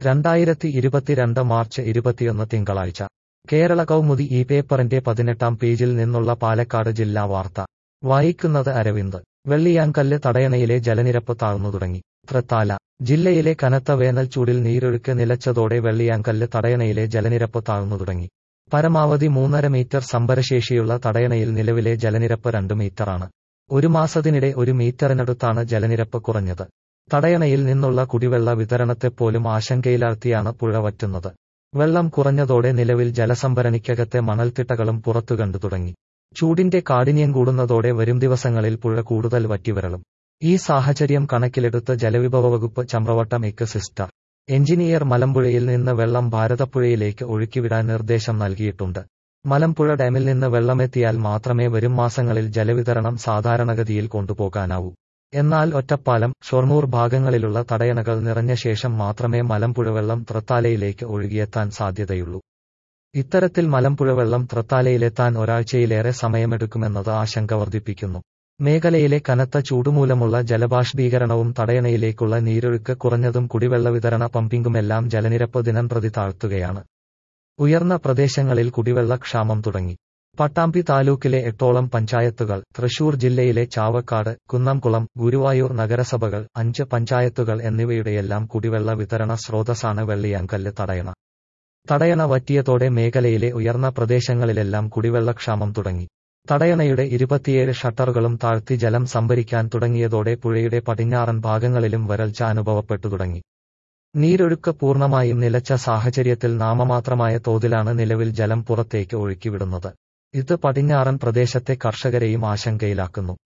രണ്ടായിരത്തി ഇരുപത്തിരണ്ട് മാർച്ച് ഇരുപത്തിയൊന്ന് തിങ്കളാഴ്ച കേരള കൗമുദി ഈ പേപ്പറിന്റെ പതിനെട്ടാം പേജിൽ നിന്നുള്ള പാലക്കാട് ജില്ലാ വാർത്ത വായിക്കുന്നത് അരവിന്ദ് വെള്ളിയാങ്കല്ല് തടയണയിലെ ജലനിരപ്പ് താഴ്ന്നു തുടങ്ങി തൃത്താല ജില്ലയിലെ കനത്ത വേനൽ ചൂടിൽ നീരൊഴുക്ക് നിലച്ചതോടെ വെള്ളിയാങ്കല്ല് തടയണയിലെ ജലനിരപ്പ് താഴ്ന്നു തുടങ്ങി പരമാവധി മൂന്നര മീറ്റർ സംഭരശേഷിയുള്ള തടയണയിൽ നിലവിലെ ജലനിരപ്പ് രണ്ട് മീറ്ററാണ് ഒരു മാസത്തിനിടെ ഒരു മീറ്ററിനടുത്താണ് ജലനിരപ്പ് കുറഞ്ഞത് തടയണയിൽ നിന്നുള്ള കുടിവെള്ള വിതരണത്തെപ്പോലും ആശങ്കയിലാഴ്ത്തിയാണ് പുഴ വറ്റുന്നത് വെള്ളം കുറഞ്ഞതോടെ നിലവിൽ ജലസംഭരണിക്കകത്തെ മണൽത്തിട്ടകളും പുറത്തു കണ്ടു തുടങ്ങി ചൂടിന്റെ കാഠിന്യം കൂടുന്നതോടെ വരും ദിവസങ്ങളിൽ പുഴ കൂടുതൽ വറ്റിവരളും ഈ സാഹചര്യം കണക്കിലെടുത്ത് ജലവിഭവ വകുപ്പ് ചമ്രവട്ടം എക്ക് സിസ്റ്റർ എഞ്ചിനീയർ മലമ്പുഴയിൽ നിന്ന് വെള്ളം ഭാരതപ്പുഴയിലേക്ക് ഒഴുക്കിവിടാൻ നിർദ്ദേശം നൽകിയിട്ടുണ്ട് മലമ്പുഴ ഡാമിൽ നിന്ന് വെള്ളമെത്തിയാൽ മാത്രമേ വരും മാസങ്ങളിൽ ജലവിതരണം സാധാരണഗതിയിൽ കൊണ്ടുപോകാനാവൂ എന്നാൽ ഒറ്റപ്പാലം ഷൊർണൂർ ഭാഗങ്ങളിലുള്ള തടയണകൾ നിറഞ്ഞ ശേഷം മാത്രമേ മലമ്പുഴ വെള്ളം തൃത്താലയിലേക്ക് ഒഴുകിയെത്താൻ സാധ്യതയുള്ളൂ ഇത്തരത്തിൽ മലമ്പുഴ വെള്ളം തൃത്താലയിലെത്താൻ ഒരാഴ്ചയിലേറെ സമയമെടുക്കുമെന്നത് ആശങ്ക വർദ്ധിപ്പിക്കുന്നു മേഖലയിലെ കനത്ത ചൂടുമൂലമുള്ള ജലബാഷ്പീകരണവും തടയണയിലേക്കുള്ള നീരൊഴുക്ക് കുറഞ്ഞതും കുടിവെള്ള വിതരണ പമ്പിങ്ങുമെല്ലാം ജലനിരപ്പ് ദിനംപ്രതി താഴ്ത്തുകയാണ് ഉയർന്ന പ്രദേശങ്ങളിൽ കുടിവെള്ള ക്ഷാമം തുടങ്ങി പട്ടാമ്പി താലൂക്കിലെ എട്ടോളം പഞ്ചായത്തുകൾ തൃശൂർ ജില്ലയിലെ ചാവക്കാട് കുന്നംകുളം ഗുരുവായൂർ നഗരസഭകൾ അഞ്ച് പഞ്ചായത്തുകൾ എന്നിവയുടെയെല്ലാം കുടിവെള്ള വിതരണ സ്രോതസ്സാണ് വെള്ളിയാങ്കല്ല് തടയണ തടയണ വറ്റിയതോടെ മേഖലയിലെ ഉയർന്ന പ്രദേശങ്ങളിലെല്ലാം കുടിവെള്ളക്ഷാമം തുടങ്ങി തടയണയുടെ ഇരുപത്തിയേഴ് ഷട്ടറുകളും താഴ്ത്തി ജലം സംഭരിക്കാൻ തുടങ്ങിയതോടെ പുഴയുടെ പടിഞ്ഞാറൻ ഭാഗങ്ങളിലും വരൾച്ച അനുഭവപ്പെട്ടു തുടങ്ങി നീരൊഴുക്ക് പൂർണ്ണമായും നിലച്ച സാഹചര്യത്തിൽ നാമമാത്രമായ തോതിലാണ് നിലവിൽ ജലം പുറത്തേക്ക് ഒഴുക്കിവിടുന്നത് ഇത് പടിഞ്ഞാറൻ പ്രദേശത്തെ കർഷകരെയും ആശങ്കയിലാക്കുന്നു